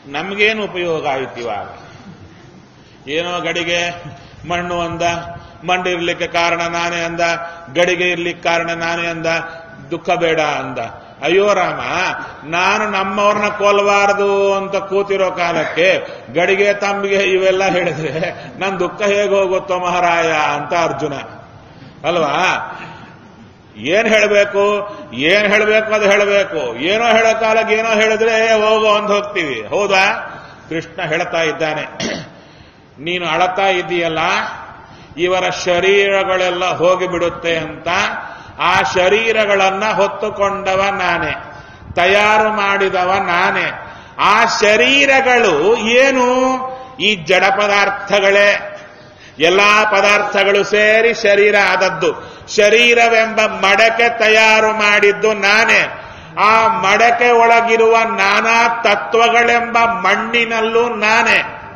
ನಮಗೇನು ಉಪಯೋಗ ಆಯ್ತು ಇವಾಗ ಏನೋ ಗಡಿಗೆ ಮಣ್ಣು ಅಂದ ಮಣ್ಣು ಇರ್ಲಿಕ್ಕೆ ಕಾರಣ ನಾನೇ ಅಂದ ಗಡಿಗೆ ಇರ್ಲಿಕ್ಕೆ ಕಾರಣ ನಾನೇ ಅಂದ ದುಃಖ ಬೇಡ ಅಂದ ಅಯ್ಯೋ ರಾಮ ನಾನು ನಮ್ಮವ್ರನ್ನ ಕೊಲ್ಲಬಾರದು ಅಂತ ಕೂತಿರೋ ಕಾಲಕ್ಕೆ ಗಡಿಗೆ ತಂಬಿಗೆ ಇವೆಲ್ಲ ಹೇಳಿದ್ರೆ ನನ್ ದುಃಖ ಹೇಗೆ ಹೋಗುತ್ತೋ ಮಹಾರಾಯ ಅಂತ ಅರ್ಜುನ ಅಲ್ವಾ ಏನ್ ಹೇಳಬೇಕು ಏನ್ ಹೇಳಬೇಕು ಅದು ಹೇಳಬೇಕು ಏನೋ ಹೇಳೋ ಕಾಲಕ್ಕೆ ಏನೋ ಹೇಳಿದ್ರೆ ಹೋಗೋ ಅಂತ ಹೋಗ್ತೀವಿ ಹೌದಾ ಕೃಷ್ಣ ಹೇಳ್ತಾ ಇದ್ದಾನೆ ನೀನು ಅಳತಾ ಇದ್ದೀಯಲ್ಲ ಇವರ ಶರೀರಗಳೆಲ್ಲ ಹೋಗಿಬಿಡುತ್ತೆ ಅಂತ ಆ ಶರೀರಗಳನ್ನ ಹೊತ್ತುಕೊಂಡವ ನಾನೇ ತಯಾರು ಮಾಡಿದವ ನಾನೇ ಆ ಶರೀರಗಳು ಏನು ಈ ಜಡ ಪದಾರ್ಥಗಳೇ ಎಲ್ಲಾ ಪದಾರ್ಥಗಳು ಸೇರಿ ಶರೀರ ಆದದ್ದು ಶರೀರವೆಂಬ ಮಡಕೆ ತಯಾರು ಮಾಡಿದ್ದು ನಾನೇ ಆ ಮಡಕೆ ಒಳಗಿರುವ ನಾನಾ ತತ್ವಗಳೆಂಬ ಮಣ್ಣಿನಲ್ಲೂ ನಾನೇ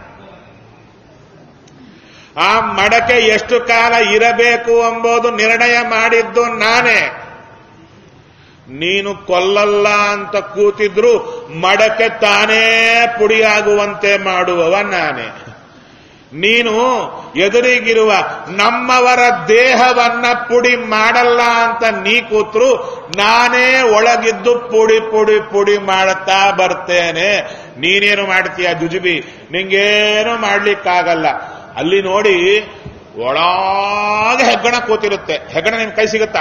ಆ ಮಡಕೆ ಎಷ್ಟು ಕಾಲ ಇರಬೇಕು ಎಂಬುದು ನಿರ್ಣಯ ಮಾಡಿದ್ದು ನಾನೇ ನೀನು ಕೊಲ್ಲಲ್ಲ ಅಂತ ಕೂತಿದ್ರು ಮಡಕೆ ತಾನೇ ಪುಡಿಯಾಗುವಂತೆ ಮಾಡುವವ ನಾನೇ ನೀನು ಎದುರಿಗಿರುವ ನಮ್ಮವರ ದೇಹವನ್ನ ಪುಡಿ ಮಾಡಲ್ಲ ಅಂತ ನೀ ಕೂತ್ರು ನಾನೇ ಒಳಗಿದ್ದು ಪುಡಿ ಪುಡಿ ಪುಡಿ ಮಾಡುತ್ತಾ ಬರ್ತೇನೆ ನೀನೇನು ಮಾಡ್ತೀಯ ಜುಜುಬಿ ನಿಂಗೇನು ಮಾಡ್ಲಿಕ್ಕಾಗಲ್ಲ ಅಲ್ಲಿ ನೋಡಿ ಒಳಗೆ ಹೆಗ್ಗಣ ಕೂತಿರುತ್ತೆ ಹೆಗ್ಗಣ ನಿಮ್ ಕೈ ಸಿಗುತ್ತಾ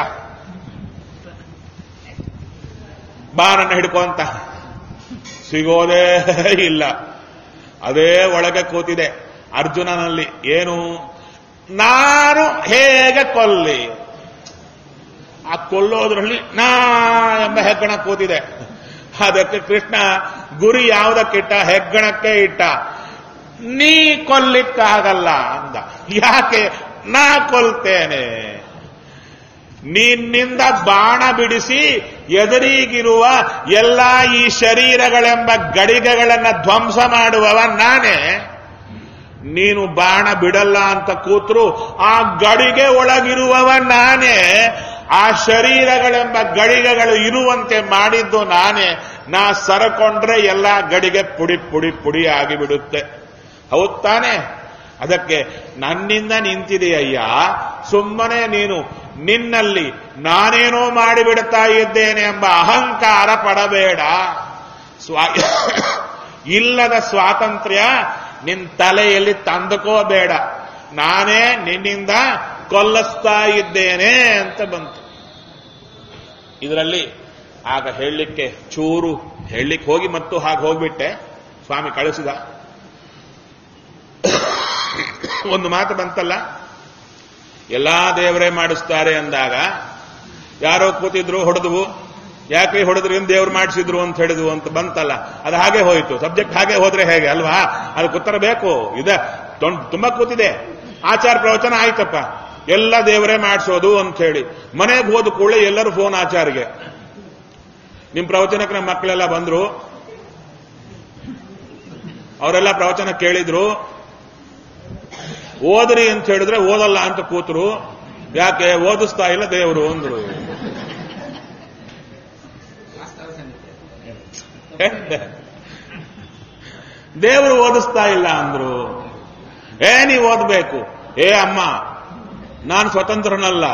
ಬಾರನ್ನ ಹಿಡ್ಕೊಂತ ಸಿಗೋದೇ ಇಲ್ಲ ಅದೇ ಒಳಗೆ ಕೂತಿದೆ ಅರ್ಜುನನಲ್ಲಿ ಏನು ನಾನು ಹೇಗೆ ಕೊಲ್ಲಿ ಆ ಕೊಲ್ಲೋದ್ರಲ್ಲಿ ನಾ ಎಂಬ ಹೆಗ್ಗಣ ಕೂತಿದೆ ಅದಕ್ಕೆ ಕೃಷ್ಣ ಗುರಿ ಯಾವುದಕ್ಕಿಟ್ಟ ಹೆಗ್ಗಣಕ್ಕೆ ಇಟ್ಟ ನೀ ಕೊಲ್ಲಿಕ್ಕಾಗಲ್ಲ ಅಂದ ಯಾಕೆ ನಾ ಕೊಲ್ತೇನೆ ನಿನ್ನಿಂದ ಬಾಣ ಬಿಡಿಸಿ ಎದುರಿಗಿರುವ ಎಲ್ಲ ಈ ಶರೀರಗಳೆಂಬ ಗಡಿಗೆಗಳನ್ನ ಧ್ವಂಸ ಮಾಡುವವ ನಾನೇ ನೀನು ಬಾಣ ಬಿಡಲ್ಲ ಅಂತ ಕೂತ್ರು ಆ ಗಡಿಗೆ ಒಳಗಿರುವವ ನಾನೇ ಆ ಶರೀರಗಳೆಂಬ ಗಡಿಗೆಗಳು ಇರುವಂತೆ ಮಾಡಿದ್ದು ನಾನೇ ನಾ ಸರಕೊಂಡ್ರೆ ಎಲ್ಲ ಗಡಿಗೆ ಪುಡಿ ಪುಡಿ ಪುಡಿ ಆಗಿಬಿಡುತ್ತೆ ಹೌದ್ ತಾನೆ ಅದಕ್ಕೆ ನನ್ನಿಂದ ನಿಂತಿದೆಯಯ್ಯ ಸುಮ್ಮನೆ ನೀನು ನಿನ್ನಲ್ಲಿ ನಾನೇನೋ ಮಾಡಿಬಿಡ್ತಾ ಇದ್ದೇನೆ ಎಂಬ ಅಹಂಕಾರ ಪಡಬೇಡ ಸ್ವಾ ಇಲ್ಲದ ಸ್ವಾತಂತ್ರ್ಯ ನಿನ್ ತಲೆಯಲ್ಲಿ ತಂದುಕೋಬೇಡ ನಾನೇ ನಿನ್ನಿಂದ ಕೊಲ್ಲಿಸ್ತಾ ಇದ್ದೇನೆ ಅಂತ ಬಂತು ಇದರಲ್ಲಿ ಆಗ ಹೇಳಲಿಕ್ಕೆ ಚೂರು ಹೇಳಲಿಕ್ಕೆ ಹೋಗಿ ಮತ್ತು ಹಾಗೆ ಹೋಗ್ಬಿಟ್ಟೆ ಸ್ವಾಮಿ ಕಳಿಸಿದ ಒಂದು ಮಾತು ಬಂತಲ್ಲ ಎಲ್ಲಾ ದೇವರೇ ಮಾಡಿಸ್ತಾರೆ ಅಂದಾಗ ಯಾರೋ ಕೂತಿದ್ರು ಹೊಡೆದ್ವು ಯಾಕೆ ಹೊಡೆದ್ರು ದೇವ್ರು ಮಾಡಿಸಿದ್ರು ಅಂತ ಹೇಳಿದ್ವು ಅಂತ ಬಂತಲ್ಲ ಅದು ಹಾಗೆ ಹೋಯಿತು ಸಬ್ಜೆಕ್ಟ್ ಹಾಗೆ ಹೋದ್ರೆ ಹೇಗೆ ಅಲ್ವಾ ಅದಕ್ಕೆ ಉತ್ತರ ಬೇಕು ಇದೆ ತುಂಬಾ ಕೂತಿದೆ ಆಚಾರ ಪ್ರವಚನ ಆಯ್ತಪ್ಪ ಎಲ್ಲ ದೇವರೇ ಮಾಡಿಸೋದು ಅಂತ ಹೇಳಿ ಮನೆಗೆ ಹೋದ ಕೂಡಲೇ ಎಲ್ಲರೂ ಫೋನ್ ಆಚಾರ್ಗೆ ನಿಮ್ ಪ್ರವಚನಕ್ಕೆ ನಮ್ಮ ಮಕ್ಕಳೆಲ್ಲ ಬಂದ್ರು ಅವರೆಲ್ಲ ಪ್ರವಚನ ಕೇಳಿದ್ರು ಓದ್ರಿ ಅಂತ ಹೇಳಿದ್ರೆ ಓದಲ್ಲ ಅಂತ ಕೂತರು ಯಾಕೆ ಓದಿಸ್ತಾ ಇಲ್ಲ ದೇವರು ಅಂದ್ರು ದೇವರು ಓದಿಸ್ತಾ ಇಲ್ಲ ಅಂದ್ರು ಏ ನೀವು ಓದಬೇಕು ಏ ಅಮ್ಮ ನಾನು ಸ್ವತಂತ್ರನಲ್ಲ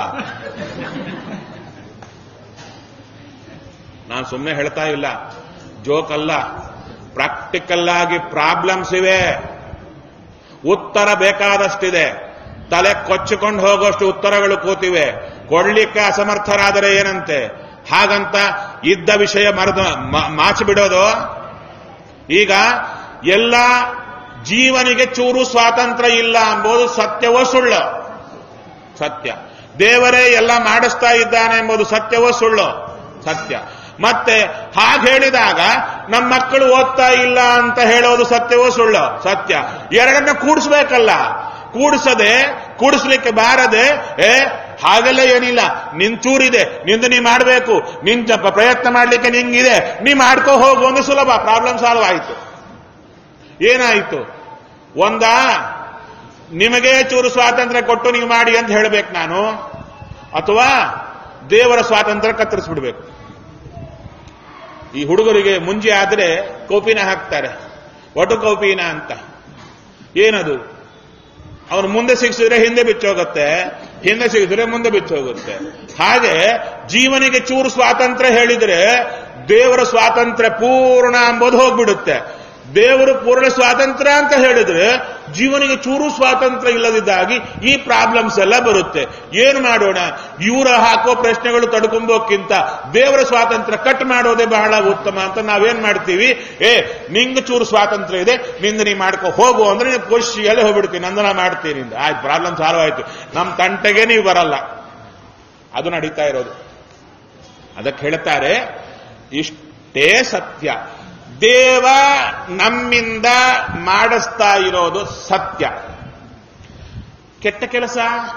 ನಾನು ಸುಮ್ಮನೆ ಹೇಳ್ತಾ ಇಲ್ಲ ಜೋಕ್ ಅಲ್ಲ ಪ್ರಾಕ್ಟಿಕಲ್ ಆಗಿ ಪ್ರಾಬ್ಲಮ್ಸ್ ಇವೆ ಉತ್ತರ ಬೇಕಾದಷ್ಟಿದೆ ತಲೆ ಕೊಚ್ಚಿಕೊಂಡು ಹೋಗೋಷ್ಟು ಉತ್ತರಗಳು ಕೂತಿವೆ ಕೊಡ್ಲಿಕ್ಕೆ ಅಸಮರ್ಥರಾದರೆ ಏನಂತೆ ಹಾಗಂತ ಇದ್ದ ವಿಷಯ ಮರೆದು ಮಾಚಿ ಬಿಡೋದು ಈಗ ಎಲ್ಲ ಜೀವನಿಗೆ ಚೂರು ಸ್ವಾತಂತ್ರ್ಯ ಇಲ್ಲ ಎಂಬುದು ಸತ್ಯವೋ ಸುಳ್ಳು ಸತ್ಯ ದೇವರೇ ಎಲ್ಲ ಮಾಡಿಸ್ತಾ ಇದ್ದಾನೆ ಎಂಬುದು ಸತ್ಯವೋ ಸುಳ್ಳು ಸತ್ಯ ಮತ್ತೆ ಹಾಗೆ ಹೇಳಿದಾಗ ನಮ್ಮ ಮಕ್ಕಳು ಓದ್ತಾ ಇಲ್ಲ ಅಂತ ಹೇಳೋದು ಸತ್ಯವೋ ಸುಳ್ಳು ಸತ್ಯ ಎರಡನ್ನ ಕೂಡಿಸ್ಬೇಕಲ್ಲ ಕೂಡಿಸದೆ ಕೂಡಿಸ್ಲಿಕ್ಕೆ ಬಾರದೆ ಏ ಹಾಗೆಲ್ಲ ಏನಿಲ್ಲ ನಿನ್ ಚೂರಿದೆ ನಿಂದು ನೀ ಮಾಡಬೇಕು ನಿನ್ ಪ್ರಯತ್ನ ಮಾಡ್ಲಿಕ್ಕೆ ನಿಂಗಿದೆ ನೀ ಮಾಡ್ಕೋ ಹೋಗು ಒಂದು ಸುಲಭ ಪ್ರಾಬ್ಲಮ್ ಸಾಲ್ವ್ ಆಯ್ತು ಏನಾಯ್ತು ಒಂದ ನಿಮಗೆ ಚೂರು ಸ್ವಾತಂತ್ರ್ಯ ಕೊಟ್ಟು ನೀವು ಮಾಡಿ ಅಂತ ಹೇಳ್ಬೇಕು ನಾನು ಅಥವಾ ದೇವರ ಸ್ವಾತಂತ್ರ್ಯ ಕತ್ತರಿಸ್ಬಿಡ್ಬೇಕು ಈ ಹುಡುಗರಿಗೆ ಮುಂಜೆ ಆದ್ರೆ ಕೋಪಿನ ಹಾಕ್ತಾರೆ ವಟುಕೌಪೀನ ಅಂತ ಏನದು ಅವನು ಮುಂದೆ ಸಿಕ್ಕಿಸಿದ್ರೆ ಹಿಂದೆ ಬಿಚ್ಚೋಗುತ್ತೆ ಹಿಂದೆ ಸಿಕ್ಕಿದ್ರೆ ಮುಂದೆ ಬಿಚ್ಚೋಗುತ್ತೆ ಹಾಗೆ ಜೀವನಿಗೆ ಚೂರು ಸ್ವಾತಂತ್ರ್ಯ ಹೇಳಿದ್ರೆ ದೇವರ ಸ್ವಾತಂತ್ರ್ಯ ಪೂರ್ಣ ಎಂಬುದು ಹೋಗ್ಬಿಡುತ್ತೆ ದೇವರು ಪೂರ್ಣ ಸ್ವಾತಂತ್ರ್ಯ ಅಂತ ಹೇಳಿದ್ರೆ ಜೀವನಿಗೆ ಚೂರು ಸ್ವಾತಂತ್ರ್ಯ ಇಲ್ಲದಿದ್ದಾಗಿ ಈ ಪ್ರಾಬ್ಲಮ್ಸ್ ಎಲ್ಲ ಬರುತ್ತೆ ಏನು ಮಾಡೋಣ ಇವರ ಹಾಕೋ ಪ್ರಶ್ನೆಗಳು ತಡ್ಕೊಂಬೋಕ್ಕಿಂತ ದೇವರ ಸ್ವಾತಂತ್ರ್ಯ ಕಟ್ ಮಾಡೋದೇ ಬಹಳ ಉತ್ತಮ ಅಂತ ನಾವೇನ್ ಮಾಡ್ತೀವಿ ಏ ನಿಂಗೆ ಚೂರು ಸ್ವಾತಂತ್ರ್ಯ ಇದೆ ನಿಂದ ನೀ ಮಾಡ್ಕೊ ಹೋಗು ಅಂದ್ರೆ ನೀವು ಖುಷಿಯಲ್ಲೇ ಹೋಗ್ಬಿಡ್ತೀನಿ ನಂದನ ಮಾಡ್ತೀನಿ ಅಂತ ಆಯ್ತು ಪ್ರಾಬ್ಲಮ್ ಸಾಲ್ವ್ ಆಯ್ತು ನಮ್ಮ ತಂಟೆಗೆ ನೀವು ಬರಲ್ಲ ಅದು ನಡೀತಾ ಇರೋದು ಅದಕ್ಕೆ ಹೇಳ್ತಾರೆ ಇಷ್ಟೇ ಸತ್ಯ ದೇವ ನಮ್ಮಿಂದ ಮಾಡಿಸ್ತಾ ಇರೋದು ಸತ್ಯ ಕೆಟ್ಟ ಕೆಲಸ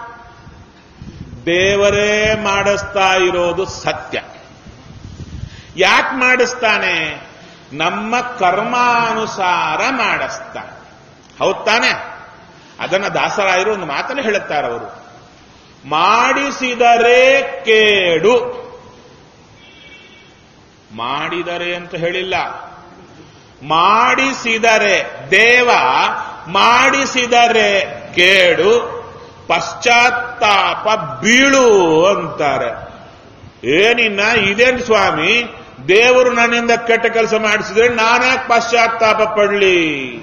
ದೇವರೇ ಮಾಡಿಸ್ತಾ ಇರೋದು ಸತ್ಯ ಯಾಕೆ ಮಾಡಿಸ್ತಾನೆ ನಮ್ಮ ಕರ್ಮಾನುಸಾರ ಮಾಡಿಸ್ತಾನೆ ಹೌದ್ ತಾನೆ ಅದನ್ನ ದಾಸರಾಯರು ಒಂದು ಮಾತನ್ನು ಹೇಳುತ್ತಾರೆ ಅವರು ಮಾಡಿಸಿದರೆ ಕೇಡು ಮಾಡಿದರೆ ಅಂತ ಹೇಳಿಲ್ಲ ಮಾಡಿಸಿದರೆ ದೇವ ಮಾಡಿಸಿದರೆ ಕೇಡು ಪಶ್ಚಾತ್ತಾಪ ಬೀಳು ಅಂತಾರೆ ಏನಿನ್ನ ಇದೇನ್ ಸ್ವಾಮಿ ದೇವರು ನನ್ನಿಂದ ಕೆಟ್ಟ ಕೆಲಸ ಮಾಡಿಸಿದ್ರೆ ನಾನ್ಯಾಕೆ ಪಶ್ಚಾತ್ತಾಪ ಪಡ್ಲಿ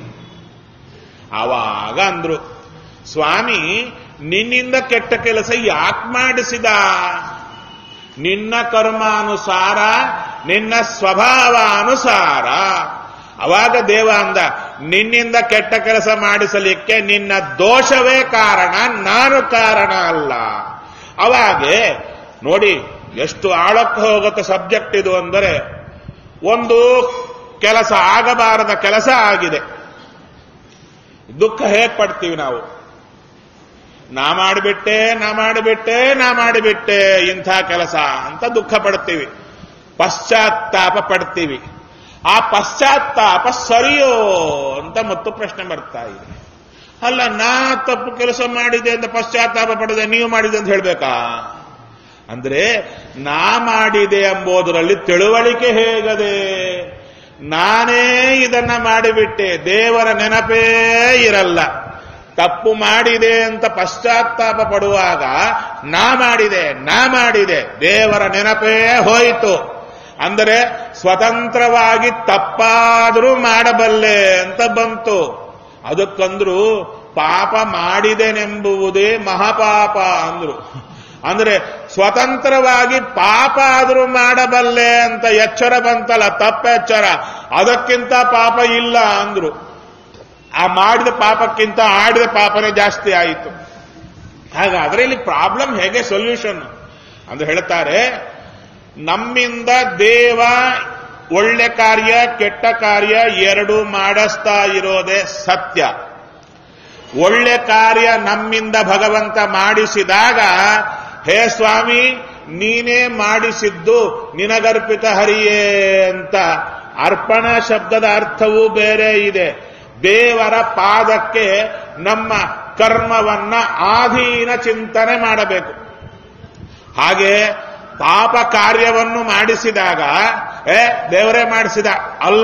ಆವಾಗ ಅಂದ್ರು ಸ್ವಾಮಿ ನಿನ್ನಿಂದ ಕೆಟ್ಟ ಕೆಲಸ ಯಾಕೆ ಮಾಡಿಸಿದ ನಿನ್ನ ಕರ್ಮಾನುಸಾರ ನಿನ್ನ ಸ್ವಭಾವಾನುಸಾರ ಅವಾಗ ದೇವ ಅಂದ ನಿನ್ನಿಂದ ಕೆಟ್ಟ ಕೆಲಸ ಮಾಡಿಸಲಿಕ್ಕೆ ನಿನ್ನ ದೋಷವೇ ಕಾರಣ ನಾನು ಕಾರಣ ಅಲ್ಲ ಅವಾಗೆ ನೋಡಿ ಎಷ್ಟು ಆಳಕ್ಕೆ ಹೋಗುತ್ತೆ ಸಬ್ಜೆಕ್ಟ್ ಇದು ಅಂದರೆ ಒಂದು ಕೆಲಸ ಆಗಬಾರದ ಕೆಲಸ ಆಗಿದೆ ದುಃಖ ಹೇಗೆ ಪಡ್ತೀವಿ ನಾವು ನಾ ಮಾಡಿಬಿಟ್ಟೆ ನಾ ಮಾಡಿಬಿಟ್ಟೆ ನಾ ಮಾಡಿಬಿಟ್ಟೆ ಇಂಥ ಕೆಲಸ ಅಂತ ದುಃಖ ಪಡ್ತೀವಿ ಪಶ್ಚಾತ್ತಾಪ ಪಡ್ತೀವಿ ಆ ಪಶ್ಚಾತ್ತಾಪ ಸರಿಯೋ ಅಂತ ಮತ್ತು ಪ್ರಶ್ನೆ ಬರ್ತಾ ಇದೆ ಅಲ್ಲ ನಾ ತಪ್ಪು ಕೆಲಸ ಮಾಡಿದೆ ಅಂತ ಪಶ್ಚಾತ್ತಾಪ ಪಡೆದೆ ನೀವು ಮಾಡಿದೆ ಅಂತ ಹೇಳ್ಬೇಕಾ ಅಂದ್ರೆ ನಾ ಮಾಡಿದೆ ಎಂಬುದರಲ್ಲಿ ತಿಳುವಳಿಕೆ ಹೇಗದೆ ನಾನೇ ಇದನ್ನ ಮಾಡಿಬಿಟ್ಟೆ ದೇವರ ನೆನಪೇ ಇರಲ್ಲ ತಪ್ಪು ಮಾಡಿದೆ ಅಂತ ಪಶ್ಚಾತ್ತಾಪ ಪಡುವಾಗ ನಾ ಮಾಡಿದೆ ನಾ ಮಾಡಿದೆ ದೇವರ ನೆನಪೇ ಹೋಯಿತು ಅಂದರೆ ಸ್ವತಂತ್ರವಾಗಿ ತಪ್ಪಾದರೂ ಮಾಡಬಲ್ಲೆ ಅಂತ ಬಂತು ಅದಕ್ಕಂದ್ರು ಪಾಪ ಮಾಡಿದೆನೆಂಬುವುದೇ ಮಹಾಪಾಪ ಅಂದ್ರು ಅಂದ್ರೆ ಸ್ವತಂತ್ರವಾಗಿ ಪಾಪ ಆದರೂ ಮಾಡಬಲ್ಲೆ ಅಂತ ಎಚ್ಚರ ಬಂತಲ್ಲ ತಪ್ಪೆಚ್ಚರ ಅದಕ್ಕಿಂತ ಪಾಪ ಇಲ್ಲ ಅಂದ್ರು ಆ ಮಾಡಿದ ಪಾಪಕ್ಕಿಂತ ಆಡಿದ ಪಾಪನೇ ಜಾಸ್ತಿ ಆಯಿತು ಹಾಗಾದ್ರೆ ಇಲ್ಲಿ ಪ್ರಾಬ್ಲಮ್ ಹೇಗೆ ಸೊಲ್ಯೂಷನ್ ಅಂದ್ರೆ ಹೇಳ್ತಾರೆ ನಮ್ಮಿಂದ ದೇವ ಒಳ್ಳೆ ಕಾರ್ಯ ಕೆಟ್ಟ ಕಾರ್ಯ ಎರಡು ಮಾಡಿಸ್ತಾ ಇರೋದೇ ಸತ್ಯ ಒಳ್ಳೆ ಕಾರ್ಯ ನಮ್ಮಿಂದ ಭಗವಂತ ಮಾಡಿಸಿದಾಗ ಹೇ ಸ್ವಾಮಿ ನೀನೇ ಮಾಡಿಸಿದ್ದು ನಿನಗರ್ಪಿತ ಹರಿಯೇ ಅಂತ ಅರ್ಪಣಾ ಶಬ್ದದ ಅರ್ಥವೂ ಬೇರೆ ಇದೆ ದೇವರ ಪಾದಕ್ಕೆ ನಮ್ಮ ಕರ್ಮವನ್ನ ಆಧೀನ ಚಿಂತನೆ ಮಾಡಬೇಕು ಹಾಗೆ ಪಾಪ ಕಾರ್ಯವನ್ನು ಮಾಡಿಸಿದಾಗ ಏ ದೇವರೇ ಮಾಡಿಸಿದ ಅಲ್ಲ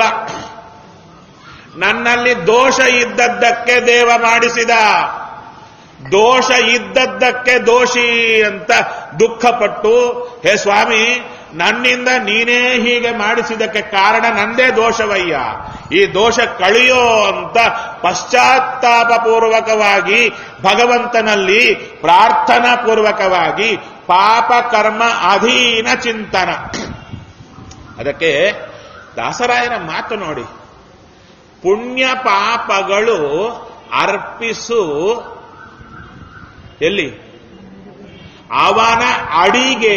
ನನ್ನಲ್ಲಿ ದೋಷ ಇದ್ದದ್ದಕ್ಕೆ ದೇವ ಮಾಡಿಸಿದ ದೋಷ ಇದ್ದದ್ದಕ್ಕೆ ದೋಷಿ ಅಂತ ದುಃಖಪಟ್ಟು ಹೇ ಸ್ವಾಮಿ ನನ್ನಿಂದ ನೀನೇ ಹೀಗೆ ಮಾಡಿಸಿದಕ್ಕೆ ಕಾರಣ ನಂದೇ ದೋಷವಯ್ಯ ಈ ದೋಷ ಕಳಿಯೋ ಅಂತ ಪಶ್ಚಾತ್ತಾಪ ಪೂರ್ವಕವಾಗಿ ಭಗವಂತನಲ್ಲಿ ಪ್ರಾರ್ಥನಾ ಪೂರ್ವಕವಾಗಿ ಪಾಪ ಕರ್ಮ ಅಧೀನ ಚಿಂತನ ಅದಕ್ಕೆ ದಾಸರಾಯನ ಮಾತು ನೋಡಿ ಪುಣ್ಯ ಪಾಪಗಳು ಅರ್ಪಿಸು ಎಲ್ಲಿ ಅವನ ಅಡಿಗೆ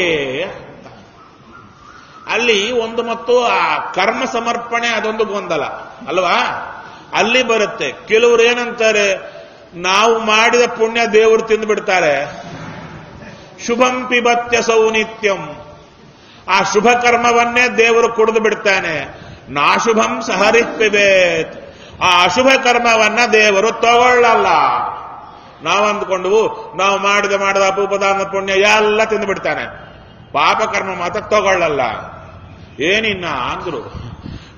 ಅಲ್ಲಿ ಒಂದು ಮತ್ತು ಆ ಕರ್ಮ ಸಮರ್ಪಣೆ ಅದೊಂದು ಗೊಂದಲ ಅಲ್ವಾ ಅಲ್ಲಿ ಬರುತ್ತೆ ಕೆಲವರು ಏನಂತಾರೆ ನಾವು ಮಾಡಿದ ಪುಣ್ಯ ದೇವರು ತಿಂದು ಬಿಡ್ತಾರೆ ಶುಭಂ ಪಿಬತ್ಯ ಸೌನಿತ್ಯಂ ಆ ಶುಭ ಕರ್ಮವನ್ನೇ ದೇವರು ಕುಡಿದು ಬಿಡ್ತಾನೆ ನಾಶುಭಂ ಸಹರಿಪ್ಪಿಬೇತ್ ಆ ಅಶುಭ ಕರ್ಮವನ್ನ ದೇವರು ತಗೊಳ್ಳಲ್ಲ ನಾವು ಅಂದ್ಕೊಂಡವು ನಾವು ಮಾಡಿದ ಮಾಡಿದ ಅಪೂಪದಾನ ಪುಣ್ಯ ಎಲ್ಲ ತಿಂದು ಬಿಡ್ತಾನೆ ಪಾಪ ಕರ್ಮ ಮಾತ್ರ ತಗೊಳ್ಳಲ್ಲ ಏನಿನ್ನ ಅಂದ್ರು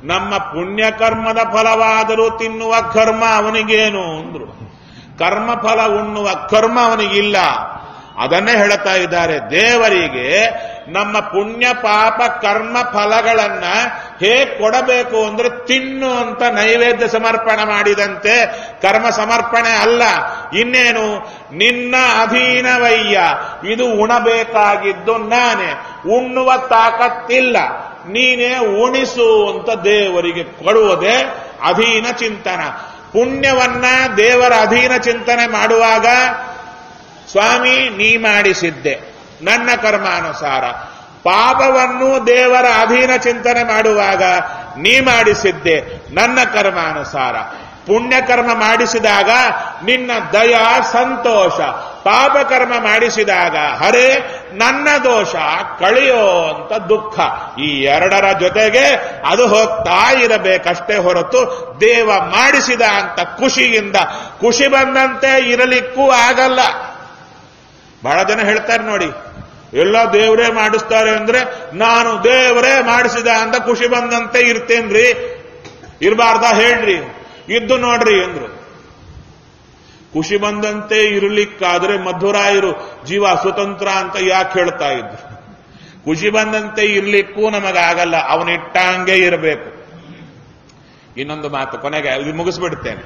ನಮ್ಮ ಪುಣ್ಯಕರ್ಮದ ಫಲವಾದರೂ ತಿನ್ನುವ ಕರ್ಮ ಅವನಿಗೇನು ಅಂದ್ರು ಕರ್ಮ ಫಲ ಉಣ್ಣುವ ಕರ್ಮ ಅವನಿಗಿಲ್ಲ ಅದನ್ನೇ ಹೇಳ್ತಾ ಇದ್ದಾರೆ ದೇವರಿಗೆ ನಮ್ಮ ಪುಣ್ಯ ಪಾಪ ಕರ್ಮ ಫಲಗಳನ್ನ ಹೇಗೆ ಕೊಡಬೇಕು ಅಂದ್ರೆ ತಿನ್ನು ಅಂತ ನೈವೇದ್ಯ ಸಮರ್ಪಣೆ ಮಾಡಿದಂತೆ ಕರ್ಮ ಸಮರ್ಪಣೆ ಅಲ್ಲ ಇನ್ನೇನು ನಿನ್ನ ಅಧೀನವಯ್ಯ ಇದು ಉಣಬೇಕಾಗಿದ್ದು ನಾನೇ ಉಣ್ಣುವ ತಾಕತ್ತಿಲ್ಲ ನೀನೇ ಉಣಿಸು ಅಂತ ದೇವರಿಗೆ ಕೊಡುವುದೇ ಅಧೀನ ಚಿಂತನ ಪುಣ್ಯವನ್ನ ದೇವರ ಅಧೀನ ಚಿಂತನೆ ಮಾಡುವಾಗ ಸ್ವಾಮಿ ನೀ ಮಾಡಿಸಿದ್ದೆ ನನ್ನ ಕರ್ಮಾನುಸಾರ ಪಾಪವನ್ನು ದೇವರ ಅಧೀನ ಚಿಂತನೆ ಮಾಡುವಾಗ ನೀ ಮಾಡಿಸಿದ್ದೆ ನನ್ನ ಕರ್ಮಾನುಸಾರ ಪುಣ್ಯಕರ್ಮ ಮಾಡಿಸಿದಾಗ ನಿನ್ನ ದಯ ಸಂತೋಷ ಪಾಪಕರ್ಮ ಮಾಡಿಸಿದಾಗ ಹರೇ ನನ್ನ ದೋಷ ಕಳೆಯೋ ಅಂತ ದುಃಖ ಈ ಎರಡರ ಜೊತೆಗೆ ಅದು ಹೋಗ್ತಾ ಇರಬೇಕಷ್ಟೇ ಹೊರತು ದೇವ ಮಾಡಿಸಿದ ಅಂತ ಖುಷಿಯಿಂದ ಖುಷಿ ಬಂದಂತೆ ಇರಲಿಕ್ಕೂ ಆಗಲ್ಲ ಬಹಳ ಜನ ಹೇಳ್ತಾರೆ ನೋಡಿ ಎಲ್ಲ ದೇವರೇ ಮಾಡಿಸ್ತಾರೆ ಅಂದ್ರೆ ನಾನು ದೇವರೇ ಮಾಡಿಸಿದ ಅಂತ ಖುಷಿ ಬಂದಂತೆ ಇರ್ತೇನ್ರಿ ಇರಬಾರ್ದ ಹೇಳ್ರಿ ಇದ್ದು ನೋಡ್ರಿ ಅಂದ್ರು ಖುಷಿ ಬಂದಂತೆ ಇರಲಿಕ್ಕಾದ್ರೆ ಮಧುರಾಯರು ಜೀವ ಸ್ವತಂತ್ರ ಅಂತ ಯಾಕೆ ಹೇಳ್ತಾ ಇದ್ರು ಖುಷಿ ಬಂದಂತೆ ಇರ್ಲಿಕ್ಕೂ ನಮಗಾಗಲ್ಲ ಅವನಿಟ್ಟಂಗೆ ಇರಬೇಕು ಇನ್ನೊಂದು ಮಾತು ಕೊನೆಗೆ ಇದು ಮುಗಿಸ್ಬಿಡ್ತೇನೆ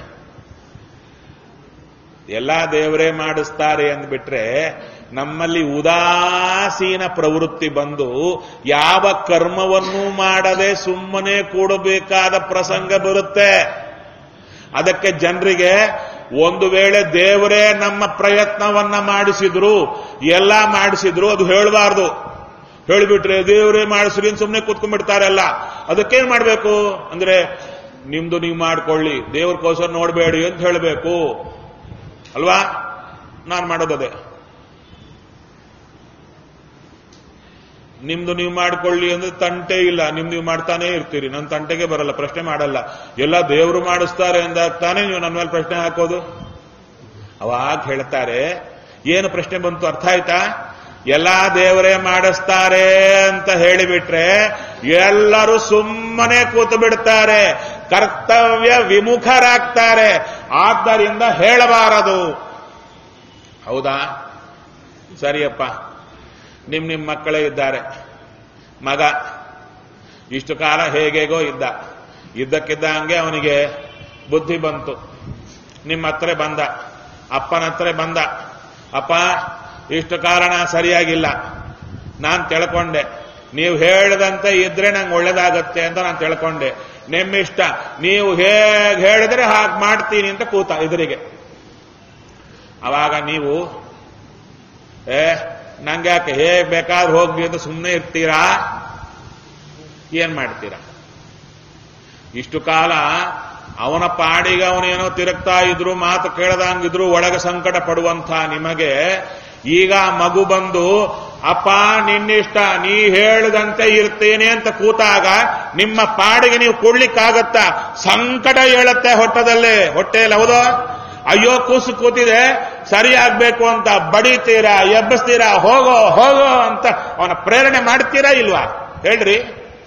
ಎಲ್ಲ ದೇವರೇ ಮಾಡಿಸ್ತಾರೆ ಅಂದ್ಬಿಟ್ರೆ ನಮ್ಮಲ್ಲಿ ಉದಾಸೀನ ಪ್ರವೃತ್ತಿ ಬಂದು ಯಾವ ಕರ್ಮವನ್ನೂ ಮಾಡದೆ ಸುಮ್ಮನೆ ಕೂಡಬೇಕಾದ ಪ್ರಸಂಗ ಬರುತ್ತೆ ಅದಕ್ಕೆ ಜನರಿಗೆ ಒಂದು ವೇಳೆ ದೇವರೇ ನಮ್ಮ ಪ್ರಯತ್ನವನ್ನ ಮಾಡಿಸಿದ್ರು ಎಲ್ಲ ಮಾಡಿಸಿದ್ರು ಅದು ಹೇಳಬಾರ್ದು ಹೇಳಿಬಿಟ್ರೆ ದೇವರೇ ಮಾಡಿಸ್ರಿ ಅಂತ ಸುಮ್ಮನೆ ಕೂತ್ಕೊಂಡ್ಬಿಡ್ತಾರಲ್ಲ ಅದಕ್ಕೇನ್ ಮಾಡಬೇಕು ಅಂದ್ರೆ ನಿಮ್ದು ನೀವು ಮಾಡ್ಕೊಳ್ಳಿ ದೇವ್ರಕೋಸ್ಕರ ನೋಡಬೇಡಿ ಅಂತ ಹೇಳಬೇಕು ಅಲ್ವಾ ನಾನು ಮಾಡೋದದೇ ನಿಮ್ದು ನೀವು ಮಾಡ್ಕೊಳ್ಳಿ ಅಂದ್ರೆ ತಂಟೆ ಇಲ್ಲ ನಿಮ್ದು ನೀವು ಮಾಡ್ತಾನೆ ಇರ್ತೀರಿ ನನ್ನ ತಂಟೆಗೆ ಬರಲ್ಲ ಪ್ರಶ್ನೆ ಮಾಡಲ್ಲ ಎಲ್ಲ ದೇವರು ಮಾಡಿಸ್ತಾರೆ ಅಂದಾಗ ತಾನೇ ನೀವು ನನ್ನ ಮೇಲೆ ಪ್ರಶ್ನೆ ಹಾಕೋದು ಅವಾಗ ಹೇಳ್ತಾರೆ ಏನು ಪ್ರಶ್ನೆ ಬಂತು ಅರ್ಥ ಆಯ್ತಾ ಎಲ್ಲಾ ದೇವರೇ ಮಾಡಿಸ್ತಾರೆ ಅಂತ ಹೇಳಿಬಿಟ್ರೆ ಎಲ್ಲರೂ ಸುಮ್ಮನೆ ಕೂತು ಬಿಡ್ತಾರೆ ಕರ್ತವ್ಯ ವಿಮುಖರಾಗ್ತಾರೆ ಆದ್ದರಿಂದ ಹೇಳಬಾರದು ಹೌದಾ ಸರಿಯಪ್ಪ ನಿಮ್ ನಿಮ್ ಮಕ್ಕಳೇ ಇದ್ದಾರೆ ಮಗ ಇಷ್ಟು ಕಾಲ ಹೇಗೇಗೋ ಇದ್ದ ಇದ್ದಕ್ಕಿದ್ದಂಗೆ ಅವನಿಗೆ ಬುದ್ಧಿ ಬಂತು ನಿಮ್ಮ ಹತ್ರ ಬಂದ ಅಪ್ಪನ ಹತ್ರ ಬಂದ ಅಪ್ಪ ಇಷ್ಟು ಕಾರಣ ಸರಿಯಾಗಿಲ್ಲ ನಾನು ತಿಳ್ಕೊಂಡೆ ನೀವು ಹೇಳಿದಂತೆ ಇದ್ರೆ ನಂಗೆ ಒಳ್ಳೇದಾಗತ್ತೆ ಅಂತ ನಾನು ತಿಳ್ಕೊಂಡೆ ನಿಮ್ಮಿಷ್ಟ ನೀವು ಹೇಗೆ ಹೇಳಿದ್ರೆ ಹಾಗೆ ಮಾಡ್ತೀನಿ ಅಂತ ಕೂತ ಎದುರಿಗೆ ಅವಾಗ ನೀವು ಏ ನಂಗೆ ಯಾಕೆ ಹೇಗ್ ಬೇಕಾದ್ರೆ ಹೋಗ್ಲಿ ಅಂತ ಸುಮ್ಮನೆ ಇರ್ತೀರಾ ಏನ್ ಮಾಡ್ತೀರಾ ಇಷ್ಟು ಕಾಲ ಅವನ ಪಾಡಿಗೆ ಅವನೇನೋ ತಿರುಗ್ತಾ ಇದ್ರು ಮಾತು ಕೇಳದಂಗಿದ್ರು ಒಳಗೆ ಸಂಕಟ ಪಡುವಂತ ನಿಮಗೆ ಈಗ ಮಗು ಬಂದು ಅಪ್ಪ ನಿನ್ನಿಷ್ಟ ನೀ ಹೇಳಿದಂತೆ ಇರ್ತೇನೆ ಅಂತ ಕೂತಾಗ ನಿಮ್ಮ ಪಾಡಿಗೆ ನೀವು ಕೊಡ್ಲಿಕ್ಕಾಗತ್ತಾ ಸಂಕಟ ಹೇಳುತ್ತೆ ಹೊಟ್ಟದಲ್ಲಿ ಹೊಟ್ಟೆಯಲ್ಲಿ ಹೌದು ಅಯ್ಯೋ ಕೂಸು ಕೂತಿದೆ ಸರಿ ಆಗ್ಬೇಕು ಅಂತ ಬಡಿತೀರಾ ಎಬ್ಬಸ್ತೀರಾ ಹೋಗೋ ಹೋಗೋ ಅಂತ ಅವನ ಪ್ರೇರಣೆ ಮಾಡ್ತೀರಾ ಇಲ್ವಾ ಹೇಳ್ರಿ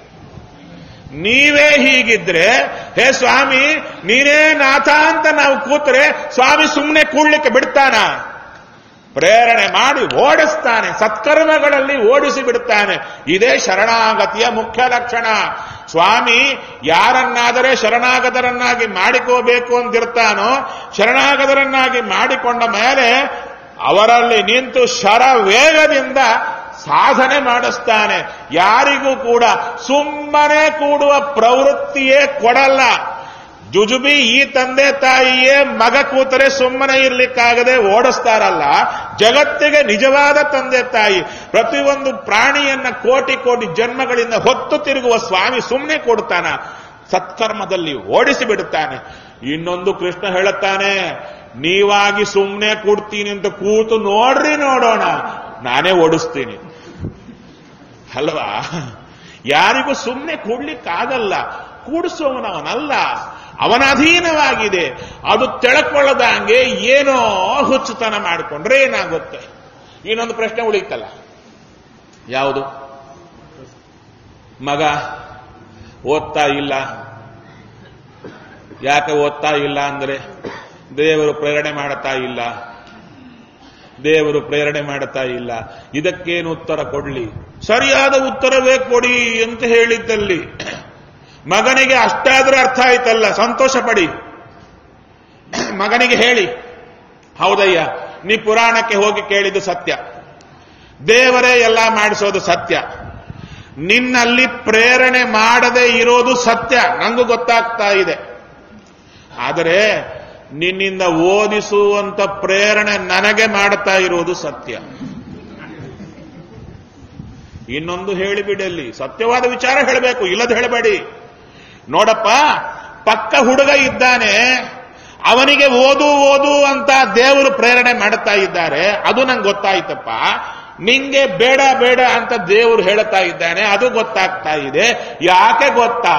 ನೀವೇ ಹೀಗಿದ್ರೆ ಹೇ ಸ್ವಾಮಿ ನೀನೇ ನಾಥ ಅಂತ ನಾವು ಕೂತ್ರೆ ಸ್ವಾಮಿ ಸುಮ್ಮನೆ ಕೂಡ್ಲಿಕ್ಕೆ ಬಿಡ್ತಾನ ಪ್ರೇರಣೆ ಮಾಡಿ ಓಡಿಸ್ತಾನೆ ಸತ್ಕರ್ಮಗಳಲ್ಲಿ ಓಡಿಸಿ ಬಿಡುತ್ತಾನೆ ಇದೇ ಶರಣಾಗತಿಯ ಮುಖ್ಯ ಲಕ್ಷಣ ಸ್ವಾಮಿ ಯಾರನ್ನಾದರೆ ಶರಣಾಗತರನ್ನಾಗಿ ಮಾಡಿಕೋಬೇಕು ಅಂತಿರ್ತಾನೋ ಶರಣಾಗತರನ್ನಾಗಿ ಮಾಡಿಕೊಂಡ ಮೇಲೆ ಅವರಲ್ಲಿ ನಿಂತು ಶರ ವೇಗದಿಂದ ಸಾಧನೆ ಮಾಡಿಸ್ತಾನೆ ಯಾರಿಗೂ ಕೂಡ ಸುಮ್ಮನೆ ಕೂಡುವ ಪ್ರವೃತ್ತಿಯೇ ಕೊಡಲ್ಲ ಜುಜುಬಿ ಈ ತಂದೆ ತಾಯಿಯೇ ಮಗ ಕೂತರೆ ಸುಮ್ಮನೆ ಇರ್ಲಿಕ್ಕಾಗದೆ ಓಡಿಸ್ತಾರಲ್ಲ ಜಗತ್ತಿಗೆ ನಿಜವಾದ ತಂದೆ ತಾಯಿ ಪ್ರತಿಯೊಂದು ಪ್ರಾಣಿಯನ್ನ ಕೋಟಿ ಕೋಟಿ ಜನ್ಮಗಳಿಂದ ಹೊತ್ತು ತಿರುಗುವ ಸ್ವಾಮಿ ಸುಮ್ಮನೆ ಕೊಡ್ತಾನ ಸತ್ಕರ್ಮದಲ್ಲಿ ಓಡಿಸಿ ಬಿಡುತ್ತಾನೆ ಇನ್ನೊಂದು ಕೃಷ್ಣ ಹೇಳುತ್ತಾನೆ ನೀವಾಗಿ ಸುಮ್ಮನೆ ಕೊಡ್ತೀನಿ ಅಂತ ಕೂತು ನೋಡ್ರಿ ನೋಡೋಣ ನಾನೇ ಓಡಿಸ್ತೀನಿ ಅಲ್ವಾ ಯಾರಿಗೂ ಸುಮ್ಮನೆ ಕೂಡ್ಲಿಕ್ಕಾಗಲ್ಲ ಕೂಡಿಸುವವನವನಲ್ಲ ಅವನ ಅಧೀನವಾಗಿದೆ ಅದು ತಿಳ್ಕೊಳ್ಳದಂಗೆ ಏನೋ ಹುಚ್ಚುತನ ಮಾಡಿಕೊಂಡ್ರೆ ಏನಾಗುತ್ತೆ ಇನ್ನೊಂದು ಪ್ರಶ್ನೆ ಉಳಿತಲ್ಲ ಯಾವುದು ಮಗ ಓದ್ತಾ ಇಲ್ಲ ಯಾಕೆ ಓದ್ತಾ ಇಲ್ಲ ಅಂದ್ರೆ ದೇವರು ಪ್ರೇರಣೆ ಮಾಡುತ್ತಾ ಇಲ್ಲ ದೇವರು ಪ್ರೇರಣೆ ಮಾಡುತ್ತಾ ಇಲ್ಲ ಇದಕ್ಕೇನು ಉತ್ತರ ಕೊಡ್ಲಿ ಸರಿಯಾದ ಉತ್ತರವೇ ಕೊಡಿ ಅಂತ ಹೇಳಿದ್ದಲ್ಲಿ ಮಗನಿಗೆ ಅಷ್ಟಾದ್ರೂ ಅರ್ಥ ಆಯ್ತಲ್ಲ ಸಂತೋಷ ಪಡಿ ಮಗನಿಗೆ ಹೇಳಿ ಹೌದಯ್ಯ ನೀ ಪುರಾಣಕ್ಕೆ ಹೋಗಿ ಕೇಳಿದ್ದು ಸತ್ಯ ದೇವರೇ ಎಲ್ಲ ಮಾಡಿಸೋದು ಸತ್ಯ ನಿನ್ನಲ್ಲಿ ಪ್ರೇರಣೆ ಮಾಡದೆ ಇರೋದು ಸತ್ಯ ನಂಗೂ ಗೊತ್ತಾಗ್ತಾ ಇದೆ ಆದರೆ ನಿನ್ನಿಂದ ಓದಿಸುವಂತ ಪ್ರೇರಣೆ ನನಗೆ ಮಾಡ್ತಾ ಇರೋದು ಸತ್ಯ ಇನ್ನೊಂದು ಹೇಳಿಬಿಡಲ್ಲಿ ಸತ್ಯವಾದ ವಿಚಾರ ಹೇಳಬೇಕು ಇಲ್ಲದ ಹೇಳಬೇಡಿ ನೋಡಪ್ಪ ಪಕ್ಕ ಹುಡುಗ ಇದ್ದಾನೆ ಅವನಿಗೆ ಓದು ಓದು ಅಂತ ದೇವರು ಪ್ರೇರಣೆ ಮಾಡುತ್ತಾ ಇದ್ದಾರೆ ಅದು ನಂಗೆ ಗೊತ್ತಾಯ್ತಪ್ಪ ನಿಂಗೆ ಬೇಡ ಬೇಡ ಅಂತ ದೇವರು ಹೇಳುತ್ತಾ ಇದ್ದಾನೆ ಅದು ಗೊತ್ತಾಗ್ತಾ ಇದೆ ಯಾಕೆ ಗೊತ್ತಾ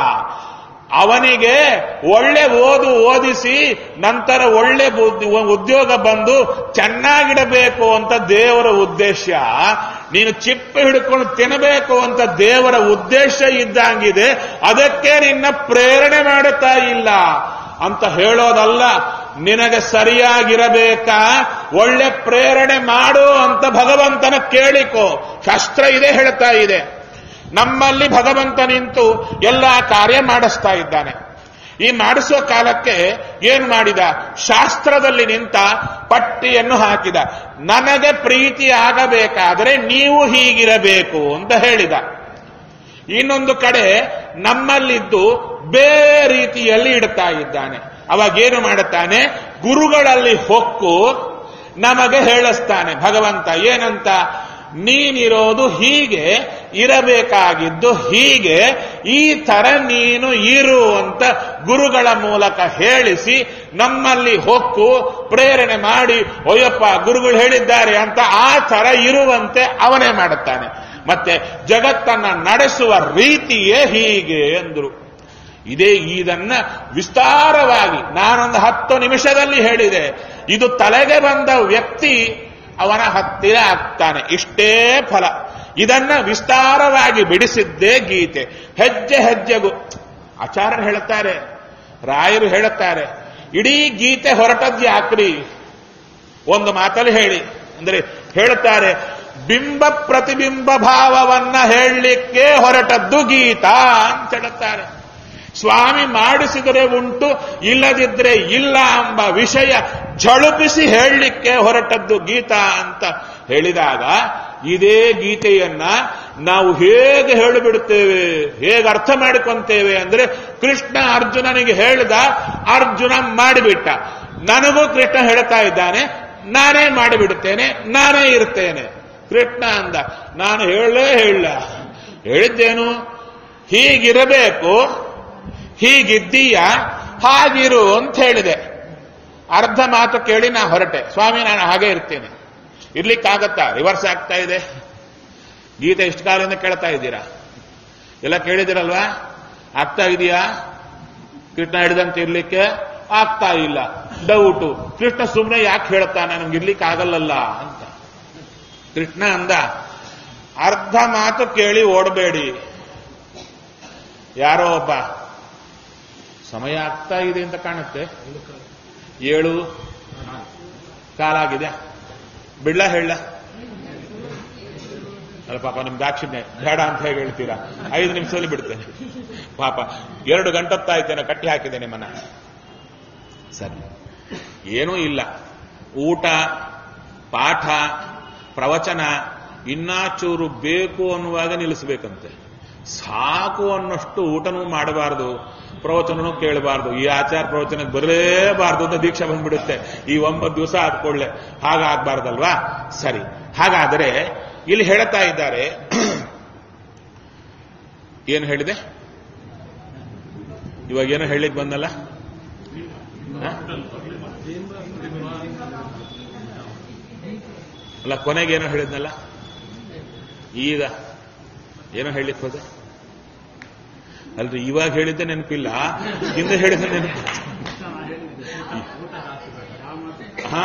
ಅವನಿಗೆ ಒಳ್ಳೆ ಓದು ಓದಿಸಿ ನಂತರ ಒಳ್ಳೆ ಬುದ್ಧಿ- ಉದ್ಯೋಗ ಬಂದು ಚೆನ್ನಾಗಿಡಬೇಕು ಅಂತ ದೇವರ ಉದ್ದೇಶ ನೀನು ಚಿಪ್ಪೆ ಹಿಡ್ಕೊಂಡು ತಿನ್ನಬೇಕು ಅಂತ ದೇವರ ಉದ್ದೇಶ ಇದ್ದಂಗಿದೆ ಅದಕ್ಕೆ ನಿನ್ನ ಪ್ರೇರಣೆ ಮಾಡುತ್ತಾ ಇಲ್ಲ ಅಂತ ಹೇಳೋದಲ್ಲ ನಿನಗೆ ಸರಿಯಾಗಿರಬೇಕಾ ಒಳ್ಳೆ ಪ್ರೇರಣೆ ಮಾಡು ಅಂತ ಭಗವಂತನ ಕೇಳಿಕೋ ಶಾಸ್ತ್ರ ಇದೆ ಹೇಳ್ತಾ ಇದೆ ನಮ್ಮಲ್ಲಿ ಭಗವಂತ ನಿಂತು ಎಲ್ಲ ಕಾರ್ಯ ಮಾಡಿಸ್ತಾ ಇದ್ದಾನೆ ಈ ಮಾಡಿಸುವ ಕಾಲಕ್ಕೆ ಏನು ಮಾಡಿದ ಶಾಸ್ತ್ರದಲ್ಲಿ ನಿಂತ ಪಟ್ಟಿಯನ್ನು ಹಾಕಿದ ನನಗೆ ಪ್ರೀತಿ ಆಗಬೇಕಾದರೆ ನೀವು ಹೀಗಿರಬೇಕು ಅಂತ ಹೇಳಿದ ಇನ್ನೊಂದು ಕಡೆ ನಮ್ಮಲ್ಲಿದ್ದು ಬೇರೆ ರೀತಿಯಲ್ಲಿ ಇಡ್ತಾ ಇದ್ದಾನೆ ಅವಾಗೇನು ಮಾಡುತ್ತಾನೆ ಗುರುಗಳಲ್ಲಿ ಹೊಕ್ಕು ನಮಗೆ ಹೇಳಿಸ್ತಾನೆ ಭಗವಂತ ಏನಂತ ನೀನಿರೋದು ಹೀಗೆ ಇರಬೇಕಾಗಿದ್ದು ಹೀಗೆ ಈ ತರ ನೀನು ಇರು ಅಂತ ಗುರುಗಳ ಮೂಲಕ ಹೇಳಿಸಿ ನಮ್ಮಲ್ಲಿ ಹೊಕ್ಕು ಪ್ರೇರಣೆ ಮಾಡಿ ಒಯ್ಯಪ್ಪ ಗುರುಗಳು ಹೇಳಿದ್ದಾರೆ ಅಂತ ಆ ತರ ಇರುವಂತೆ ಅವನೇ ಮಾಡುತ್ತಾನೆ ಮತ್ತೆ ಜಗತ್ತನ್ನ ನಡೆಸುವ ರೀತಿಯೇ ಹೀಗೆ ಎಂದರು ಇದೇ ಇದನ್ನ ವಿಸ್ತಾರವಾಗಿ ನಾನೊಂದು ಹತ್ತು ನಿಮಿಷದಲ್ಲಿ ಹೇಳಿದೆ ಇದು ತಲೆಗೆ ಬಂದ ವ್ಯಕ್ತಿ ಅವನ ಹತ್ತಿರ ಆಗ್ತಾನೆ ಇಷ್ಟೇ ಫಲ ಇದನ್ನ ವಿಸ್ತಾರವಾಗಿ ಬಿಡಿಸಿದ್ದೇ ಗೀತೆ ಹೆಜ್ಜೆ ಹೆಜ್ಜೆಗೂ ಆಚಾರ್ಯರು ಹೇಳುತ್ತಾರೆ ರಾಯರು ಹೇಳುತ್ತಾರೆ ಇಡೀ ಗೀತೆ ಹೊರಟದ್ದು ಯಾಕ್ರಿ ಒಂದು ಮಾತಲ್ಲಿ ಹೇಳಿ ಅಂದ್ರೆ ಹೇಳುತ್ತಾರೆ ಬಿಂಬ ಪ್ರತಿಬಿಂಬ ಭಾವವನ್ನ ಹೇಳಲಿಕ್ಕೆ ಹೊರಟದ್ದು ಗೀತಾ ಅಂತ ಹೇಳುತ್ತಾರೆ ಸ್ವಾಮಿ ಮಾಡಿಸಿದರೆ ಉಂಟು ಇಲ್ಲದಿದ್ರೆ ಇಲ್ಲ ಎಂಬ ವಿಷಯ ಝಳುಪಿಸಿ ಹೇಳಲಿಕ್ಕೆ ಹೊರಟದ್ದು ಗೀತಾ ಅಂತ ಹೇಳಿದಾಗ ಇದೇ ಗೀತೆಯನ್ನ ನಾವು ಹೇಗೆ ಹೇಳಿಬಿಡುತ್ತೇವೆ ಹೇಗೆ ಅರ್ಥ ಮಾಡಿಕೊಂತೇವೆ ಅಂದ್ರೆ ಕೃಷ್ಣ ಅರ್ಜುನನಿಗೆ ಹೇಳಿದ ಅರ್ಜುನ ಮಾಡಿಬಿಟ್ಟ ನನಗೂ ಕೃಷ್ಣ ಹೇಳ್ತಾ ಇದ್ದಾನೆ ನಾನೇ ಮಾಡಿಬಿಡುತ್ತೇನೆ ನಾನೇ ಇರ್ತೇನೆ ಕೃಷ್ಣ ಅಂದ ನಾನು ಹೇಳಲೇ ಹೇಳ ಹೇಳಿದ್ದೇನು ಹೀಗಿರಬೇಕು ಹೀಗಿದ್ದೀಯ ಹಾಗಿರು ಅಂತ ಹೇಳಿದೆ ಅರ್ಧ ಮಾತು ಕೇಳಿ ನಾ ಹೊರಟೆ ಸ್ವಾಮಿ ನಾನು ಹಾಗೆ ಇರ್ತೇನೆ ಇರ್ಲಿಕ್ಕಾಗತ್ತಾ ರಿವರ್ಸ್ ಆಗ್ತಾ ಇದೆ ಗೀತೆ ಇಷ್ಟು ಕಾಲದಿಂದ ಕೇಳ್ತಾ ಇದ್ದೀರಾ ಎಲ್ಲ ಕೇಳಿದಿರಲ್ವಾ ಆಗ್ತಾ ಇದೆಯಾ ಕೃಷ್ಣ ಹಿಡಿದಂತೆ ಇರ್ಲಿಕ್ಕೆ ಆಗ್ತಾ ಇಲ್ಲ ಡೌಟು ಕೃಷ್ಣ ಸುಮ್ಮನೆ ಯಾಕೆ ಹೇಳ್ತಾನೆ ನಮ್ಗೆ ಇರ್ಲಿಕ್ಕೆ ಆಗಲ್ಲಲ್ಲ ಅಂತ ಕೃಷ್ಣ ಅಂದ ಅರ್ಧ ಮಾತು ಕೇಳಿ ಓಡಬೇಡಿ ಯಾರೋ ಒಬ್ಬ ಸಮಯ ಆಗ್ತಾ ಇದೆ ಅಂತ ಕಾಣುತ್ತೆ ಏಳು ಕಾಲಾಗಿದೆ ಬಿಡ್ಲ ಹೇಳ ಅಲ್ಲ ಪಾಪ ನಿಮ್ ದಾಕ್ಷಿಣ್ಯ ಬೇಡ ಅಂತ ಹೇಗೆ ಹೇಳ್ತೀರಾ ಐದು ನಿಮಿಷದಲ್ಲಿ ಬಿಡ್ತೇನೆ ಪಾಪ ಎರಡು ಗಂಟತ್ತಾಯ್ತೇನೆ ಕಟ್ಟಿ ಹಾಕಿದೆ ನಿಮ್ಮನ್ನ ಸರಿ ಏನೂ ಇಲ್ಲ ಊಟ ಪಾಠ ಪ್ರವಚನ ಇನ್ನಾಚೂರು ಬೇಕು ಅನ್ನುವಾಗ ನಿಲ್ಲಿಸಬೇಕಂತೆ ಸಾಕು ಅನ್ನಷ್ಟು ಊಟನೂ ಮಾಡಬಾರದು ಪ್ರವಚನನೂ ಕೇಳಬಾರ್ದು ಈ ಆಚಾರ ಪ್ರವಚನಕ್ಕೆ ಬರಲೇಬಾರ್ದು ಅಂತ ದೀಕ್ಷೆ ಬಂದ್ಬಿಡುತ್ತೆ ಈ ಒಂಬತ್ತು ದಿವಸ ಆದ್ಕೊಳ್ಳೆ ಹಾಗಾಗ್ಬಾರ್ದಲ್ವಾ ಸರಿ ಹಾಗಾದರೆ ಇಲ್ಲಿ ಹೇಳ್ತಾ ಇದ್ದಾರೆ ಏನು ಹೇಳಿದೆ ಇವಾಗ ಏನೋ ಹೇಳಿಕ್ ಬಂದಲ್ಲ ಹ? ಅಲ್ಲ ಕೊನೆಗೆ ಏನೋ ಹೇಳಿದ್ನಲ್ಲ ಈಗ ಏನೋ ಹೇಳಿಕ್ ಹೋದೆ ಅಲ್ರಿ ಇವಾಗ ಹೇಳಿದ್ದೆ ನೆನಪಿಲ್ಲ ಹಿಂದೆ ಹೇಳಿದ್ದೆ ನೆನಪು ಹಾ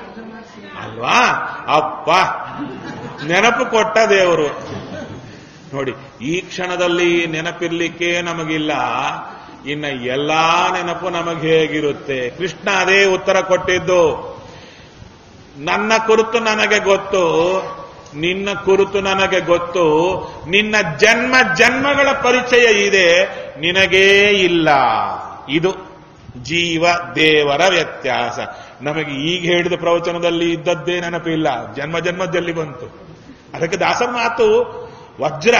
ಅಲ್ವಾ ಅಪ್ಪ ನೆನಪು ಕೊಟ್ಟ ದೇವರು ನೋಡಿ ಈ ಕ್ಷಣದಲ್ಲಿ ನೆನಪಿರ್ಲಿಕ್ಕೆ ನಮಗಿಲ್ಲ ಇನ್ನ ಎಲ್ಲಾ ನೆನಪು ನಮಗೆ ಹೇಗಿರುತ್ತೆ ಕೃಷ್ಣ ಅದೇ ಉತ್ತರ ಕೊಟ್ಟಿದ್ದು ನನ್ನ ಕುರಿತು ನನಗೆ ಗೊತ್ತು ನಿನ್ನ ಕುರಿತು ನನಗೆ ಗೊತ್ತು ನಿನ್ನ ಜನ್ಮ ಜನ್ಮಗಳ ಪರಿಚಯ ಇದೆ ನಿನಗೇ ಇಲ್ಲ ಇದು ಜೀವ ದೇವರ ವ್ಯತ್ಯಾಸ ನಮಗೆ ಈಗ ಹೇಳಿದ ಪ್ರವಚನದಲ್ಲಿ ಇದ್ದದ್ದೇ ನೆನಪಿಲ್ಲ ಜನ್ಮ ಜನ್ಮದಲ್ಲಿ ಬಂತು ಅದಕ್ಕೆ ದಾಸರ ಮಾತು ವಜ್ರ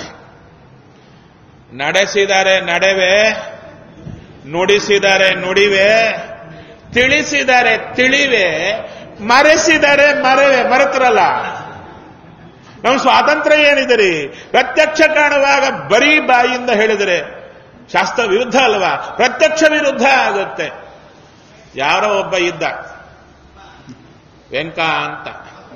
ನಡೆಸಿದರೆ ನಡೆವೆ ನುಡಿಸಿದರೆ ನುಡಿವೆ ತಿಳಿಸಿದರೆ ತಿಳಿವೆ ಮರೆಸಿದರೆ ಮರೆವೆ ಮರೆತರಲ್ಲ ನಮ್ಮ ಸ್ವಾತಂತ್ರ್ಯ ಏನಿದೆ ರೀ ಪ್ರತ್ಯಕ್ಷ ಕಾಣುವಾಗ ಬರೀ ಬಾಯಿಯಿಂದ ಹೇಳಿದರೆ ಶಾಸ್ತ್ರ ವಿರುದ್ಧ ಅಲ್ವಾ ಪ್ರತ್ಯಕ್ಷ ವಿರುದ್ಧ ಆಗುತ್ತೆ ಯಾರೋ ಒಬ್ಬ ಇದ್ದ ವೆಂಕ ಅಂತ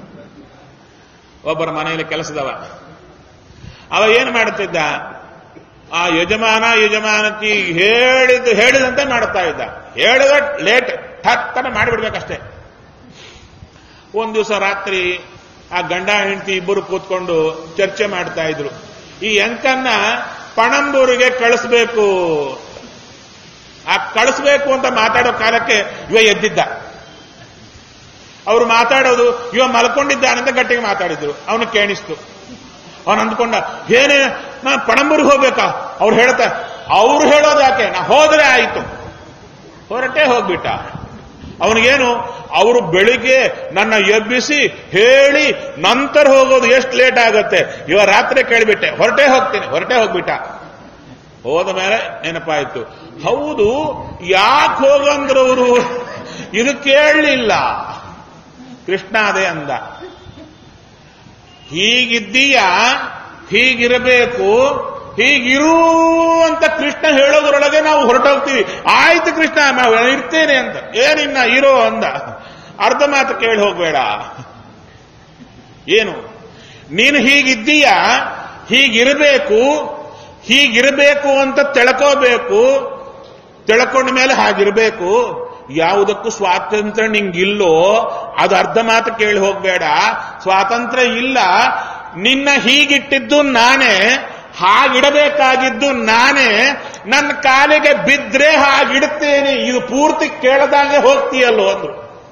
ಒಬ್ಬರ ಮನೆಯಲ್ಲಿ ಕೆಲಸದವ ಅವ ಏನು ಮಾಡುತ್ತಿದ್ದ ಆ ಯಜಮಾನ ಯಜಮಾನತಿ ಹೇಳಿದ ಹೇಳಿದಂತೆ ಮಾಡ್ತಾ ಇದ್ದ ಹೇಳಿದ ಲೇಟ್ ಹತ್ತನ ಮಾಡಿಬಿಡ್ಬೇಕಷ್ಟೇ ಒಂದ್ ದಿವಸ ರಾತ್ರಿ ಆ ಗಂಡ ಹೆಂಡತಿ ಇಬ್ಬರು ಕೂತ್ಕೊಂಡು ಚರ್ಚೆ ಮಾಡ್ತಾ ಇದ್ರು ಈ ಅಂಕನ್ನ ಪಣಂಬೂರಿಗೆ ಕಳಿಸ್ಬೇಕು ಆ ಕಳಿಸ್ಬೇಕು ಅಂತ ಮಾತಾಡೋ ಕಾಲಕ್ಕೆ ಇವ ಎದ್ದಿದ್ದ ಅವರು ಮಾತಾಡೋದು ಇವ ಮಲ್ಕೊಂಡಿದ್ದಾನಂತ ಗಟ್ಟಿಗೆ ಮಾತಾಡಿದ್ರು ಅವನು ಕೇಣಿಸ್ತು ಅವನು ಅಂದ್ಕೊಂಡ ಏನೇ ನಾ ಪಣಂಬೂರಿಗೆ ಹೋಗ್ಬೇಕಾ ಅವ್ರು ಹೇಳ್ತಾ ಅವ್ರು ಹೇಳೋದು ಯಾಕೆ ನಾ ಹೋದ್ರೆ ಆಯಿತು ಹೊರಟೆ ಹೋಗ್ಬಿಟ್ಟ ಅವನಿಗೇನು ಅವರು ಬೆಳಿಗ್ಗೆ ನನ್ನ ಎಬ್ಬಿಸಿ ಹೇಳಿ ನಂತರ ಹೋಗೋದು ಎಷ್ಟು ಲೇಟ್ ಆಗತ್ತೆ ಇವ ರಾತ್ರಿ ಕೇಳಿಬಿಟ್ಟೆ ಹೊರಟೆ ಹೋಗ್ತೀನಿ ಹೊರಟೆ ಹೋಗ್ಬಿಟ್ಟ ಹೋದ ಮೇಲೆ ನೆನಪಾಯ್ತು ಹೌದು ಯಾಕೆ ಹೋಗಂದ್ರು ಅವರು ಇದು ಕೇಳಲಿಲ್ಲ ಕೃಷ್ಣ ಅದೇ ಅಂದ ಹೀಗಿದ್ದೀಯ ಹೀಗಿರಬೇಕು ಹೀಗಿರು ಅಂತ ಕೃಷ್ಣ ಹೇಳೋದ್ರೊಳಗೆ ನಾವು ಹೊರಟೋಗ್ತೀವಿ ಆಯ್ತು ಕೃಷ್ಣ ನಾವು ಇರ್ತೇನೆ ಅಂತ ಏನಿನ್ನ ಇರೋ ಅಂದ ಅರ್ಧ ಮಾತು ಕೇಳಿ ಹೋಗ್ಬೇಡ ಏನು ನೀನು ಹೀಗಿದ್ದೀಯ ಹೀಗಿರಬೇಕು ಹೀಗಿರಬೇಕು ಅಂತ ತಿಳ್ಕೋಬೇಕು ತಿಳ್ಕೊಂಡ ಮೇಲೆ ಹಾಗಿರಬೇಕು ಯಾವುದಕ್ಕೂ ಸ್ವಾತಂತ್ರ್ಯ ನಿಂಗಿಲ್ಲೋ ಅದು ಅರ್ಧ ಮಾತು ಕೇಳಿ ಹೋಗ್ಬೇಡ ಸ್ವಾತಂತ್ರ್ಯ ಇಲ್ಲ ನಿನ್ನ ಹೀಗಿಟ್ಟಿದ್ದು ನಾನೇ ಹಾಗಿಡಬೇಕಾಗಿದ್ದು ನಾನೇ ನನ್ನ ಕಾಲಿಗೆ ಬಿದ್ರೆ ಹಾಗಿಡುತ್ತೇನೆ ಇದು ಪೂರ್ತಿ ಕೇಳದಾಗೆ ಹೋಗ್ತೀಯಲ್ಲೋ ಅಂದ್ರು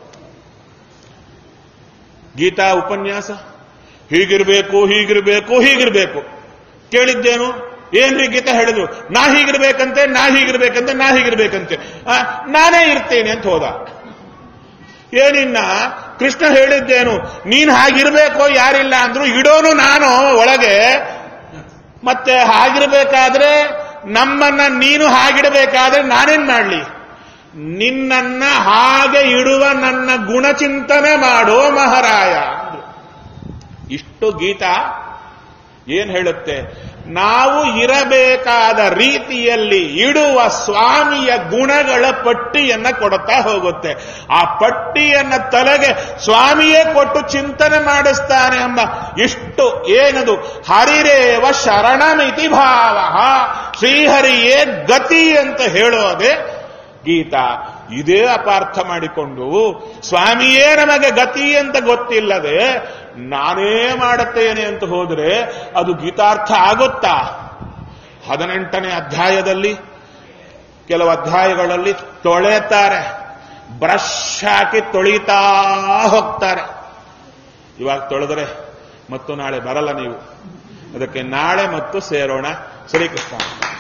ಗೀತಾ ಉಪನ್ಯಾಸ ಹೀಗಿರ್ಬೇಕು ಹೀಗಿರ್ಬೇಕು ಹೀಗಿರ್ಬೇಕು ಕೇಳಿದ್ದೇನು ಏನ್ರಿ ಗೀತಾ ಹೇಳಿದ್ರು ನಾ ಹೀಗಿರ್ಬೇಕಂತೆ ನಾ ಹೀಗಿರ್ಬೇಕಂತೆ ನಾ ಹೀಗಿರ್ಬೇಕಂತೆ ಆ, ನಾನೇ ಇರ್ತೇನೆ ಅಂತ ಹೋದ ಏನಿನ್ನ ಕೃಷ್ಣ ಹೇಳಿದ್ದೇನು ನೀನ್ ಹಾಗಿರ್ಬೇಕೋ ಯಾರಿಲ್ಲ ಅಂದ್ರು ಇಡೋನು ನಾನು ಒಳಗೆ ಮತ್ತೆ ಹಾಗಿರ್ಬೇಕಾದ್ರೆ ನಮ್ಮನ್ನ ನೀನು ಹಾಗಿಡಬೇಕಾದ್ರೆ ನಾನೇನ್ ಮಾಡ್ಲಿ ನಿನ್ನನ್ನ ಹಾಗೆ ಇಡುವ ನನ್ನ ಗುಣಚಿಂತನೆ ಮಾಡೋ ಮಹಾರಾಯ ಅಂದ್ರು. ಇಷ್ಟು ಗೀತಾ ಏನ್ ಹೇಳುತ್ತೆ ನಾವು ಇರಬೇಕಾದ ರೀತಿಯಲ್ಲಿ ಇಡುವ ಸ್ವಾಮಿಯ ಗುಣಗಳ ಪಟ್ಟಿಯನ್ನ ಕೊಡುತ್ತಾ ಹೋಗುತ್ತೆ ಆ ಪಟ್ಟಿಯನ್ನ ತಲೆಗೆ ಸ್ವಾಮಿಯೇ ಕೊಟ್ಟು ಚಿಂತನೆ ಮಾಡಿಸ್ತಾನೆ ಎಂಬ ಇಷ್ಟು ಏನದು ಹರಿರೇವ ಶರಣಮಿತಿ ಭಾವ ಶ್ರೀಹರಿಯೇ ಗತಿ ಅಂತ ಹೇಳೋದೆ ಗೀತಾ ಇದೇ ಅಪಾರ್ಥ ಮಾಡಿಕೊಂಡು ಸ್ವಾಮಿಯೇ ನಮಗೆ ಗತಿ ಅಂತ ಗೊತ್ತಿಲ್ಲದೆ ನಾನೇ ಮಾಡುತ್ತೇನೆ ಅಂತ ಹೋದ್ರೆ ಅದು ಗೀತಾರ್ಥ ಆಗುತ್ತಾ ಹದಿನೆಂಟನೇ ಅಧ್ಯಾಯದಲ್ಲಿ ಕೆಲವು ಅಧ್ಯಾಯಗಳಲ್ಲಿ ತೊಳೆತಾರೆ ಬ್ರಷ್ ಹಾಕಿ ತೊಳಿತಾ ಹೋಗ್ತಾರೆ ಇವಾಗ ತೊಳೆದರೆ ಮತ್ತು ನಾಳೆ ಬರಲ್ಲ ನೀವು ಅದಕ್ಕೆ ನಾಳೆ ಮತ್ತು ಸೇರೋಣ ಶ್ರೀಕೃಷ್ಣ